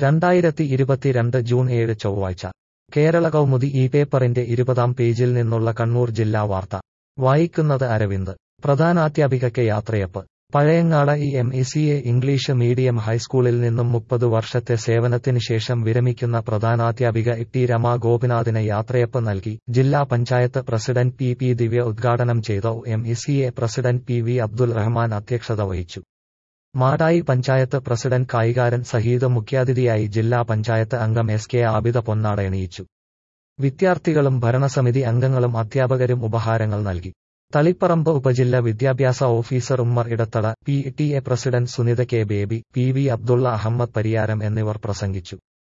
രണ്ടായിരത്തി ഇരുപത്തിരണ്ട് ജൂൺ ഏഴ് ചൊവ്വാഴ്ച കേരള കൗമുദി ഈ പേപ്പറിന്റെ ഇരുപതാം പേജിൽ നിന്നുള്ള കണ്ണൂർ ജില്ലാ വാർത്ത വായിക്കുന്നത് അരവിന്ദ് പ്രധാനാധ്യാപികയ്ക്ക് യാത്രയപ്പ് Pazhayangadi E M E C A English medium ഹൈസ്കൂളിൽ നിന്നും മുപ്പത് വർഷത്തെ സേവനത്തിന് ശേഷം വിരമിക്കുന്ന പ്രധാനാധ്യാപിക ടി രമാ ഗോപിനാഥിന് യാത്രയപ്പ് നൽകി ജില്ലാ panchayat president P P Divya ഉദ്ഘാടനം ചെയ്ത M E C A president P V Abdul Rahman അധ്യക്ഷത വഹിച്ചു മാടായി പഞ്ചായത്ത് പ്രസിഡന്റ് കായികാരൻ സഹീദ് മുഖ്യാതിഥിയായി ജില്ലാ പഞ്ചായത്ത് അംഗം എസ് കെ ആബിദ പൊന്നാട എണീച്ചു വിദ്യാർത്ഥികളും ഭരണസമിതി അംഗങ്ങളും അധ്യാപകരും ഉപഹാരങ്ങൾ നൽകി തളിപ്പറമ്പ് ഉപജില്ല വിദ്യാഭ്യാസ officer Ummer Edathada P T A president Sunitha K Baby P V Abdulla Ahammed Pariyaram എന്നിവർ പ്രസംഗിച്ചു